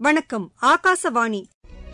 வணக்கம் ஆகாசவாணி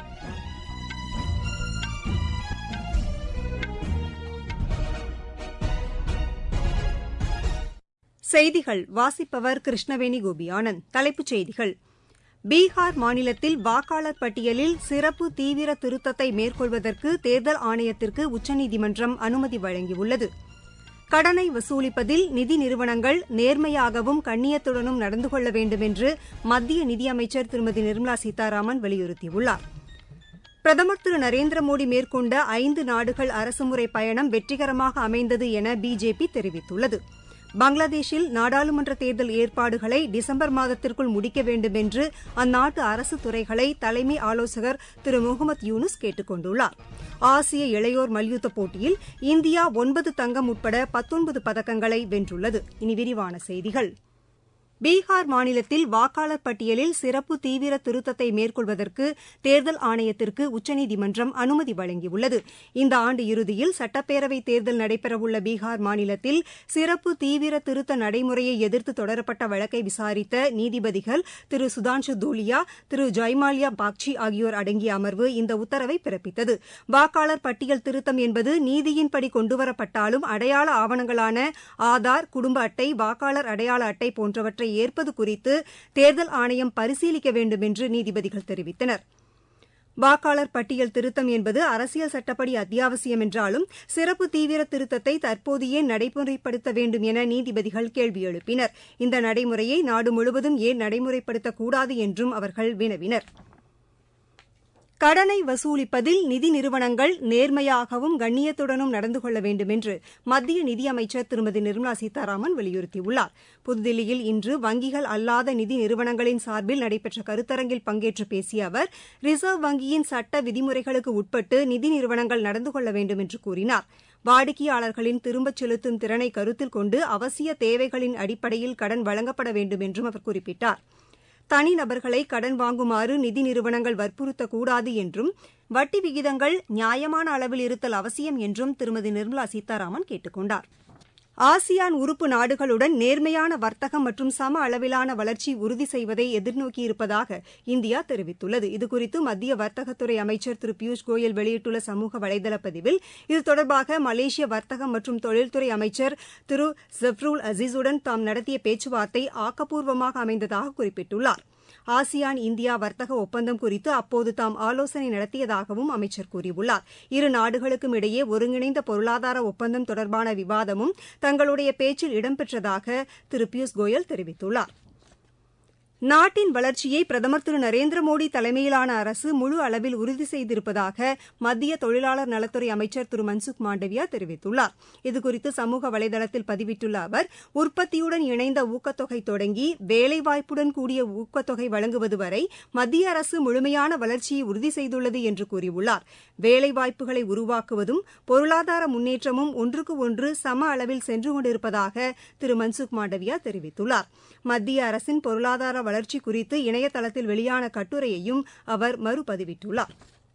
செய்திகள் வாசிப்பவர் கிருஷ்ணவேணி கோபியானந்த் தலைப்புச் செய்திகள் பீகார் மாநிலத்தில் வாக்காளர் பட்டியலில் சிறப்பு தீவிர திருத்தத்தை மேற்கொள்வதற்கு தேர்தல் ஆணையத்திற்கு உச்சநீதிமன்றம் அனுமதி வழங்கியுள்ளது கடனை வசூலிப்பதில் நிதி நிறுவனங்கள் நேர்மையாகவும் கண்ணியத்துடனும் நடந்து கொள்ள வேண்டுமென்று மத்திய நிதியமைச்சர் திருமதி நிர்மலா சீதாராமன் வலியுறுத்தியுள்ளார் பிரதமர் திரு நரேந்திரமோடி மேற்கொண்ட ஐந்து நாடுகள் அரசுமுறை பயணம் வெற்றிகரமாக அமைந்தது என பிஜேபி தெரிவித்துள்ளது பங்களாதேஷில் நாடாளுமன்ற தேர்தல் ஏற்பாடுகளை டிசம்பர் மாதத்திற்குள் முடிக்க வேண்டும் என்று அந்நாட்டு அரசு துறைகளை தலைமை ஆலோசகர் திரு முகமது யூனுஸ் கேட்டுக் கொண்டுள்ளார் ஆசிய இளையோர் மல்யுத்த போட்டியில் இந்தியா ஒன்பது தங்கம் உட்பட பத்தொன்பது பதக்கங்களை வென்றுள்ளது இனி விரிவான செய்திகள் பீகார் மாநிலத்தில் வாக்காளர் பட்டியலில் சிறப்பு தீவிர திருத்தத்தை மேற்கொள்வதற்கு தேர்தல் ஆணையத்திற்கு உச்சநீதிமன்றம் அனுமதி வழங்கியுள்ளது இந்த ஆண்டு இறுதியில் சட்டப்பேரவைத் தேர்தல் நடைபெறவுள்ள பீகார் மாநிலத்தில் சிறப்பு தீவிர திருத்த நடைமுறையை எதிர்த்து தொடரப்பட்ட வழக்கை விசாரித்த நீதிபதிகள் திரு சுதான்ஷு தூலியா திரு ஜெய்மாலியா பாக்சி ஆகியோர் அடங்கிய அமர்வு இந்த உத்தரவை பிறப்பித்தது வாக்காளர் பட்டியல் திருத்தம் என்பது நீதியின்படி கொண்டுவரப்பட்டாலும் அடையாள ஆவணங்களான ஆதார் குடும்ப அட்டை வாக்காளர் அடையாள அட்டை போன்றவற்றை ஏற்பது குறித்து தேர்தல் ஆணையம் பரிசீலிக்க வேண்டும் என்று நீதிபதிகள் தெரிவித்தனர் வாக்காளர் பட்டியல் திருத்தம் என்பது அரசியல் சட்டப்படி அத்தியாவசியம் என்றாலும் சிறப்பு தீவிர திருத்தத்தை தற்போது ஏன் நடைமுறைப்படுத்த வேண்டும் என நீதிபதிகள் கேள்வி எழுப்பினர் இந்த நடைமுறையை நாடு முழுவதும் ஏன் நடைமுறைப்படுத்தக்கூடாது என்றும் அவர்கள் வினவினா் கடனை வசூலிப்பதில் நிதி நிறுவனங்கள் நேர்மையாகவும் கண்ணியத்துடனும் நடந்து கொள்ள வேண்டுமென்று மத்திய நிதியமைச்சர் திருமதி நிர்மலா சீதாராமன் வலியுறுத்தியுள்ளார் புதுதில்லியில் இன்று வங்கிகள் அல்லாத நிதி நிறுவனங்களின் சார்பில் நடைபெற்ற கருத்தரங்கில் பங்கேற்று பேசிய அவர் ரிசர்வ் வங்கியின் சட்ட விதிமுறைகளுக்கு உட்பட்டு நிதி நிறுவனங்கள் நடந்து கொள்ள வேண்டும் என்று கூறினார் வாடிக்கையாளர்களின் திரும்பச் செலுத்தும் திறனை கருத்தில் கொண்டு அவசிய தேவைகளின் அடிப்படையில் கடன் வழங்கப்பட வேண்டும் என்றும் அவர் குறிப்பிட்டார் தனிநபர்களை கடன் வாங்குமாறு நிதி நிறுவனங்கள் வற்புறுத்தக்கூடாது என்றும் வட்டி விகிதங்கள் நியாயமான அளவில் இருத்தல் அவசியம் என்றும் திருமதி நிர்மலா சீதாராமன் கேட்டுக் கொண்டார் ஆசியான் உறுப்பு நாடுகளுடன் நேர்மையான வர்த்தகம் மற்றும் சம அளவிலான வளர்ச்சி உறுதி செய்வதை எதிர்நோக்கியிருப்பதாக இந்தியா தெரிவித்துள்ளது இதுகுறித்து மத்திய வர்த்தகத்துறை அமைச்சர் திரு பியூஷ் கோயல் வெளியிட்டுள்ள சமூக வலைதள பதிவில் இது தொடர்பாக மலேசிய வர்த்தகம் மற்றும் தொழில்துறை அமைச்சர் திரு ஜஃப்ருல் அசீஸுடன் தாம் நடத்திய பேச்சுவார்த்தை ஆக்கப்பூர்வமாக அமைந்ததாக குறிப்பிட்டுள்ளார் ஆசியான் இந்தியா வர்த்தக ஒப்பந்தம் குறித்து அப்போது தாம் ஆலோசனை நடத்தியதாகவும் அமைச்சர் கூறியுள்ளார் இரு நாடுகளுக்கும் இடையே ஒருங்கிணைந்த பொருளாதார ஒப்பந்தம் தொடர்பான விவாதமும் தங்களுடைய பேச்சில் இடம்பெற்றதாக திரு பியூஷ் கோயல் தெரிவித்துள்ளார் நாட்டின் வளர்ச்சியை பிரதமர் திரு நரேந்திரமோடி தலைமையிலான அரசு முழு அளவில் உறுதி செய்திருப்பதாக மத்திய தொழிலாளர் நலத்துறை அமைச்சர் திரு மன்சுக் மாண்டவியா தெரிவித்துள்ளார் இதுகுறித்து சமூக வலைதளத்தில் பதிவிட்டுள்ள அவர் உற்பத்தியுடன் இணைந்த ஊக்கத்தொகை தொடங்கி வேலைவாய்ப்புடன் கூடிய ஊக்கத்தொகை வழங்குவது வரை மத்திய அரசு முழுமையான வளர்ச்சியை உறுதி செய்துள்ளது என்று கூறியுள்ளார் வேலைவாய்ப்புகளை உருவாக்குவதும் பொருளாதார முன்னேற்றமும் ஒன்றுக்கு ஒன்று சம அளவில் சென்று கொண்டிருப்பதாக திரு மன்சுக் மாண்டவியா தெரிவித்துள்ளார் மத்திய அரசின் பொருளாதார வளர்ச்சி குறித்து இணையதளத்தில் வெளியான கட்டுரையையும் அவர் மறுபதிவிட்டுள்ளார்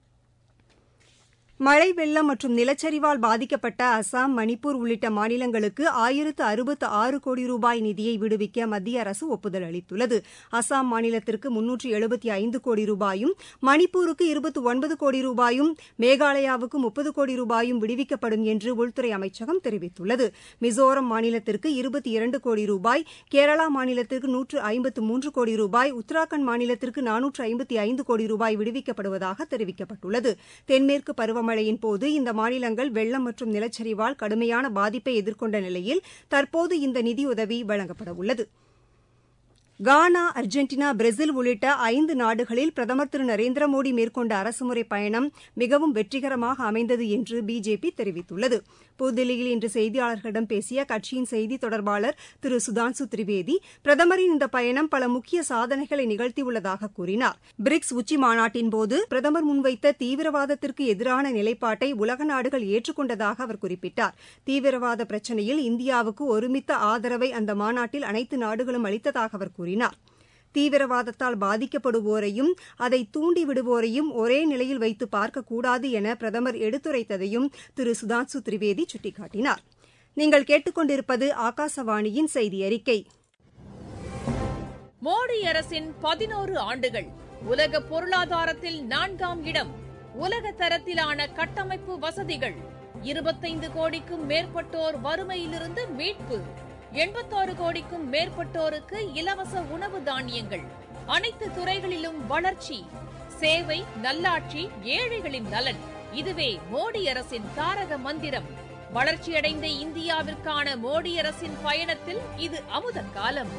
மழை வெள்ளம் மற்றும் நிலச்சரிவால் பாதிக்கப்பட்ட அசாம் மணிப்பூர் உள்ளிட்ட மாநிலங்களுக்கு ஆயிரத்து அறுபத்து ஆறு கோடி ரூபாய் நிதியை விடுவிக்க மத்திய அரசு ஒப்புதல் அளித்துள்ளது அசாம் மாநிலத்திற்கு முன்னூற்று எழுபத்தி ஐந்து கோடி ரூபாயும் மணிப்பூருக்கு இருபத்தி ஒன்பது கோடி ரூபாயும் மேகாலயாவுக்கு முப்பது கோடி ரூபாயும் விடுவிக்கப்படும் என்று உள்துறை அமைச்சகம் தெரிவித்துள்ளது மிசோரம் மாநிலத்திற்கு இருபத்தி இரண்டு கோடி ரூபாய் கேரளா மாநிலத்திற்கு நூற்று ஐம்பத்து மூன்று கோடி ரூபாய் உத்தராகண்ட் மாநிலத்திற்கு நானூற்று ஐம்பத்தி ஐந்து கோடி ரூபாய் விடுவிக்கப்படுவதாக தெரிவிக்கப்பட்டுள்ளது தென்மேற்கு பருவமழை மழையின் போது இந்த மாநிலங்கள் வெள்ளம் மற்றும் நிலச்சரிவால் கடுமையான பாதிப்பை எதிர்கொண்ட நிலையில் தற்போது இந்த நிதியுதவி வழங்கப்பட உள்ளது கானா அர்ஜென்டினா பிரேசில் உள்ளிட்ட ஐந்து நாடுகளில் பிரதமர் திரு நரேந்திரமோடி மேற்கொண்ட அரசுமுறை பயணம் மிகவும் வெற்றிகரமாக அமைந்தது என்று பிஜேபி தெரிவித்துள்ளது புதுதில்லியில் இன்று செய்தியாளர்களிடம் பேசிய கட்சியின் செய்தி தொடர்பாளர் திரு சுதான்சு திரிவேதி பிரதமரின் இந்த பயணம் பல முக்கிய சாதனைகளை நிகழ்த்தியுள்ளதாக கூறினார் பிரிக்ஸ் உச்சி மாநாட்டின்போது பிரதமர் முன்வைத்த தீவிரவாதத்திற்கு எதிரான நிலைப்பாட்டை உலக நாடுகள் ஏற்றுக்கொண்டதாக அவர் குறிப்பிட்டார் தீவிரவாத பிரச்சினையில் இந்தியாவுக்கு ஒருமித்த ஆதரவை அந்த மாநாட்டில் அனைத்து நாடுகளும் அளித்ததாக அவர் கூறினார் தீவிரவாதத்தால் பாதிக்கப்படுவோரையும் அதை தூண்டிவிடுவோரையும் ஒரே நிலையில் வைத்து பார்க்கக்கூடாது என பிரதமர் எடுத்துரைத்ததையும் திரு சுதான்சு திரிவேதி சுட்டிக்காட்டினார் நீங்கள் கேட்டுக்கொண்டிருப்பது ஆகாசவாணியின் செய்தி அறிக்கை மோடி அரசின் பதினோரு ஆண்டுகள் உலக பொருளாதாரத்தில் நான்காம் இடம் உலக தரத்திலான கட்டமைப்பு வசதிகள் இருபத்தைந்து கோடிக்கும் மேற்பட்டோர் வறுமையிலிருந்து மீட்பு எண்பத்தாறு கோடிக்கும் மேற்பட்டோருக்கு இலவச உணவு தானியங்கள் அனைத்து துறைகளிலும் வளர்ச்சி சேவை நல்லாட்சி ஏழைகளின் நலன் இதுவே மோடி அரசின் தாரக மந்திரம் வளர்ச்சியடைந்த இந்தியாவிற்கான மோடி அரசின் பயணத்தில் இது அமுத காலம்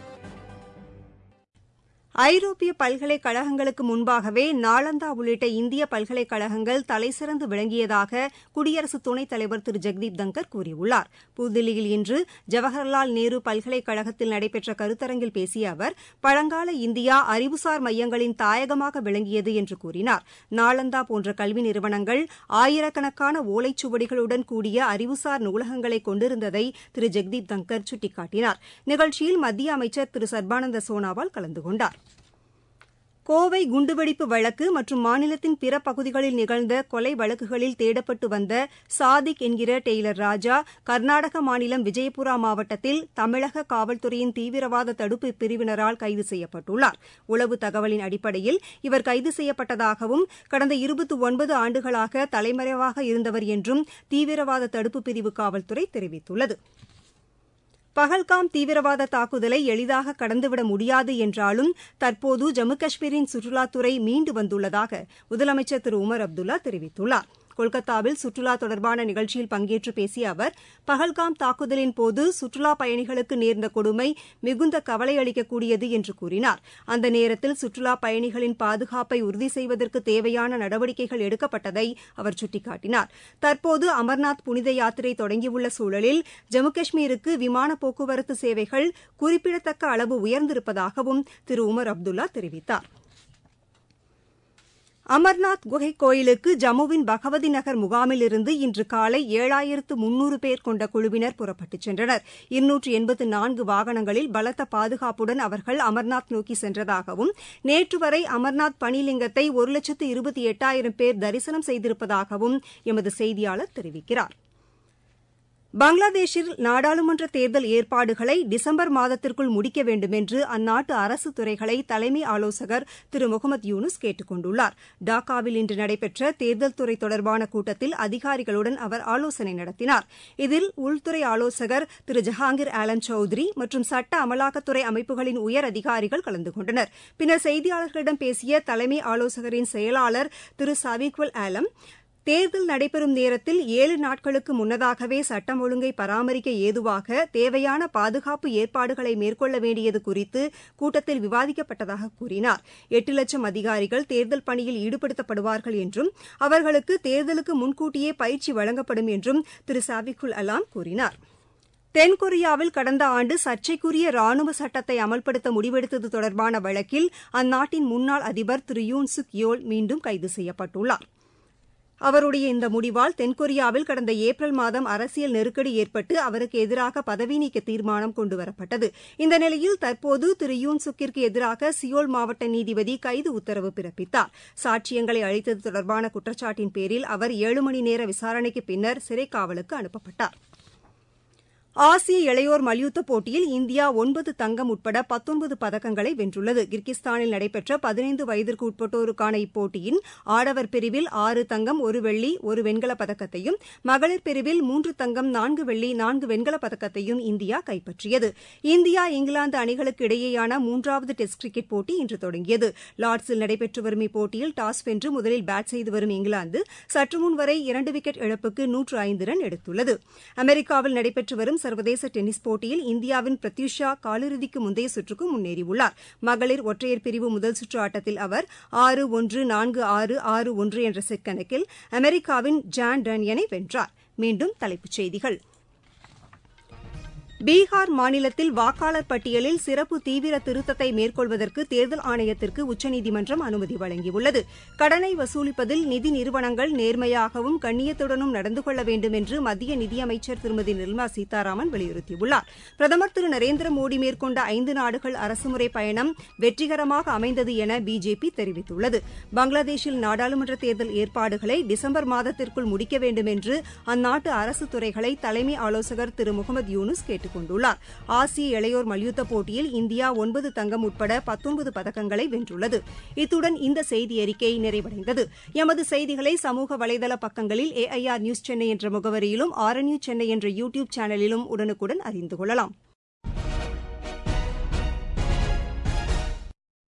ஐரோப்பிய பல்கலைக்கழகங்களுக்கு முன்பாகவே நாளந்தா உள்ளிட்ட இந்திய பல்கலைக்கழகங்கள் தலைசிறந்து விளங்கியதாக குடியரசு துணைத் தலைவர் திரு ஜெக்தீப் தங்கர் கூறியுள்ளார் புதுதில்லியில் இன்று ஜவஹர்லால் நேரு பல்கலைக்கழகத்தில் நடைபெற்ற கருத்தரங்கில் பேசிய அவர் பழங்கால இந்தியா அறிவுசார் மையங்களின் தாயகமாக விளங்கியது என்று கூறினார் நாளந்தா போன்ற கல்வி நிறுவனங்கள் ஆயிரக்கணக்கான ஓலைச்சுவடிகளுடன் கூடிய அறிவுசார் நூலகங்களை கொண்டிருந்ததை திரு ஜெக்தீப் தங்கர் சுட்டிக்காட்டினார் நிகழ்ச்சியில் மத்திய அமைச்சர் திரு சர்பானந்த சோனாவால் கலந்து கொண்டார் கோவை குண்டுவெடிப்பு வழக்கு மற்றும் மாநிலத்தின் பிற பகுதிகளில் நிகழ்ந்த கொலை வழக்குகளில் தேடப்பட்டு வந்த சாதிக் என்கிற டெய்லர் ராஜா கர்நாடக மாநிலம் விஜயபுரா மாவட்டத்தில் தமிழக காவல்துறையின் தீவிரவாத தடுப்பு பிரிவினரால் கைது செய்யப்பட்டுள்ளார் உளவு தகவலின் அடிப்படையில் இவர் கைது செய்யப்பட்டதாகவும் கடந்த இருபத்தி ஒன்பது ஆண்டுகளாக தலைமறைவாக இருந்தவர் என்றும் தீவிரவாத தடுப்பு பிரிவு காவல்துறை தெரிவித்துள்ளது பஹல்காம் தீவிரவாத தாக்குதலை எளிதாக கடந்துவிட முடியாது என்றாலும் தற்போது ஜம்மு காஷ்மீரின் சுற்றுலாத்துறை மீண்டு வந்துள்ளதாக முதலமைச்சர் திரு உமர் அப்துல்லா தெரிவித்துள்ளார் கொல்கத்தாவில் சுற்றுலா தொடர்பான நிகழ்ச்சியில் பங்கேற்று பேசிய அவர் பஹல்காம் தாக்குதலின் போது சுற்றுலா பயணிகளுக்கு நேர்ந்த கொடுமை மிகுந்த கவலை அளிக்கக்கூடியது என்று கூறினார் அந்த நேரத்தில் சுற்றுலா பயணிகளின் பாதுகாப்பை உறுதி செய்வதற்கு தேவையான நடவடிக்கைகள் எடுக்கப்பட்டதை அவர் சுட்டிக்காட்டினார் தற்போது அமர்நாத் புனித யாத்திரை தொடங்கியுள்ள சூழலில் ஜம்மு காஷ்மீருக்கு விமான போக்குவரத்து சேவைகள் குறிப்பிடத்தக்க அளவு உயர்ந்திருப்பதாகவும் திரு உமர் அப்துல்லா தெரிவித்தாா் அமர்நாத் குகை கோயிலுக்கு ஜம்முவின் பகவதி நகர் முகாமிலிருந்து இன்று காலை ஏழாயிரத்து முன்னூறு பேர் கொண்ட குழுவினர் புறப்பட்டுச் சென்றனர் இருநூற்று எண்பத்து நான்கு வாகனங்களில் பலத்த பாதுகாப்புடன் அவர்கள் அமர்நாத் நோக்கி சென்றதாகவும் நேற்று வரை அமர்நாத் பனிலிங்கத்தை ஒரு லட்சத்து இருபத்தி எட்டாயிரம் பேர் தரிசனம் செய்திருப்பதாகவும் எமது செய்தியாளர் தெரிவிக்கிறார் பங்களாதேஷில் நாடாளுமன்ற தேர்தல் ஏற்பாடுகளை டிசம்பர் மாதத்திற்குள் முடிக்க வேண்டுமென்று அந்நாட்டு அரசு துறைகளை தலைமை ஆலோசகர் திரு முகமது யூனுஸ் கேட்டுக் கொண்டுள்ளார் டாக்காவில் இன்று நடைபெற்ற தேர்தல் துறை தொடர்பான கூட்டத்தில் அதிகாரிகளுடன் அவர் ஆலோசனை நடத்தினார் இதில் உள்துறை ஆலோசகர் திரு ஜஹாங்கீர் ஆலம் சௌத்ரி மற்றும் சட்ட அமலாக்கத்துறை அமைப்புகளின் உயர் அதிகாரிகள் கலந்து கொண்டனர் பின்னர் செய்தியாளர்களிடம் பேசிய தலைமை ஆலோசகரின் செயலாளர் திரு சவிக்வல் ஆலம் தேர்தல் நடைபெறும் நேரத்தில் ஏழு நாட்களுக்கு முன்னதாகவே சட்டம் ஒழுங்கை பராமரிக்க ஏதுவாக தேவையான பாதுகாப்பு ஏற்பாடுகளை மேற்கொள்ள வேண்டியது குறித்து கூட்டத்தில் விவாதிக்கப்பட்டதாக கூறினார் எட்டு லட்சம் அதிகாரிகள் தேர்தல் பணியில் ஈடுபடுத்தப்படுவார்கள் என்றும் அவர்களுக்கு தேர்தலுக்கு முன்கூட்டியே பயிற்சி வழங்கப்படும் என்றும் திரு சாவிகுல் அலாம் கூறினார் தென்கொரியாவில் கடந்த ஆண்டு சர்ச்சைக்குரிய ராணுவ சட்டத்தை அமல்படுத்த முடிவெடுத்தது தொடர்பான வழக்கில் அந்நாட்டின் முன்னாள் அதிபர் திரு யூன் சுக் யோல் மீண்டும் கைது செய்யப்பட்டுள்ளார் அவருடைய இந்த முடிவால் தென்கொரியாவில் கடந்த ஏப்ரல் மாதம் அரசியல் நெருக்கடி ஏற்பட்டு அவருக்கு எதிராக பதவி நீக்க தீர்மானம் கொண்டுவரப்பட்டது இந்த நிலையில் தற்போது திரு யூன் சுக்கிற்கு எதிராக சியோல் மாவட்ட நீதிபதி கைது உத்தரவு பிறப்பித்தார் சாட்சியங்களை அளித்தது தொடர்பான குற்றச்சாட்டின் பேரில் அவர் ஏழு மணி நேர விசாரணைக்கு பின்னர் சிறைக் காவலுக்கு அனுப்பப்பட்டார் ஆசிய இளையோர் மல்யுத்த போட்டியில் இந்தியா ஒன்பது தங்கம் உட்பட பத்தொன்பது பதக்கங்களை வென்றுள்ளது கிர்கிஸ்தானில் நடைபெற்ற பதினைந்து வயதிற்கு உட்பட்டோருக்கான இப்போட்டியின் ஆடவர் பிரிவில் ஆறு தங்கம் ஒரு வெள்ளி ஒரு வெண்கலப் பதக்கத்தையும் மகளிர் பிரிவில் மூன்று தங்கம் நான்கு வெள்ளி நான்கு வெண்கலப் பதக்கத்தையும் இந்தியா கைப்பற்றியது இந்தியா இங்கிலாந்து அணிகளுக்கு இடையேயான மூன்றாவது டெஸ்ட் கிரிக்கெட் போட்டி இன்று தொடங்கியது லார்ட்ஸில் நடைபெற்று வரும் இப்போட்டியில் டாஸ் வென்று முதலில் பேட் செய்து வரும் இங்கிலாந்து சற்றுமுன் வரை இரண்டு விக்கெட் இழப்புக்கு நூற்று ஐந்து ரன் எடுத்துள்ளது அமெரிக்காவில் நடைபெற்று வரும் சர்வதேச டென்னிஸ் போட்டியில் இந்தியாவின் பிரத்யூஷா காலிறுதிக்கு முந்தைய சுற்றுக்கு முன்னேறியுள்ளார் மகளிர் ஒற்றையர் பிரிவு முதல் சுற்று ஆட்டத்தில் அவர் ஆறு ஒன்று நான்கு ஆறு ஆறு ஒன்று என்ற செட் கணக்கில் அமெரிக்காவின் ஜான் டன்யனை வென்றார் மீண்டும் தலைப்புச் செய்திகள் பீகார் மாநிலத்தில் வாக்காளர் பட்டியலில் சிறப்பு தீவிர திருத்தத்தை மேற்கொள்வதற்கு தேர்தல் ஆணையத்திற்கு உச்சநீதிமன்றம் அனுமதி வழங்கியுள்ளது கடனை வசூலிப்பதில் நிதி நிறுவனங்கள் நேர்மையாகவும் கண்ணியத்துடனும் நடந்து கொள்ள வேண்டும் என்று மத்திய நிதியமைச்சர் திருமதி நிர்மலா சீதாராமன் வலியுறுத்தியுள்ளார் பிரதமர் திரு நரேந்திர மோடி மேற்கொண்ட ஐந்து நாடுகள் அரசுமுறை பயணம் வெற்றிகரமாக அமைந்தது என பிஜேபி தெரிவித்துள்ளது பங்களாதேஷில் நாடாளுமன்ற தேர்தல் ஏற்பாடுகளை டிசம்பர் மாதத்திற்குள் முடிக்க வேண்டும் என்று அந்நாட்டு அரசு துறைகளை தலைமை ஆலோசகர் திரு முகமது யூனுஸ் கேட்டுக் பெற்றுக் கொண்டுள்ளார் ஆசிய இளையோர் மல்யுத்த போட்டியில் இந்தியா ஒன்பது தங்கம் உட்பட பத்தொன்பது பதக்கங்களை வென்றுள்ளது இத்துடன் இந்த செய்தி அறிக்கை நிறைவடைந்தது எமது செய்திகளை சமூக வலைதள பக்கங்களில் ஏஐஆர் நியூஸ் சென்னை என்ற முகவரியிலும் ஆர்என்யூ சென்னை என்ற யூ டியூப் சேனலிலும் உடனுக்குடன் அறிந்து கொள்ளலாம்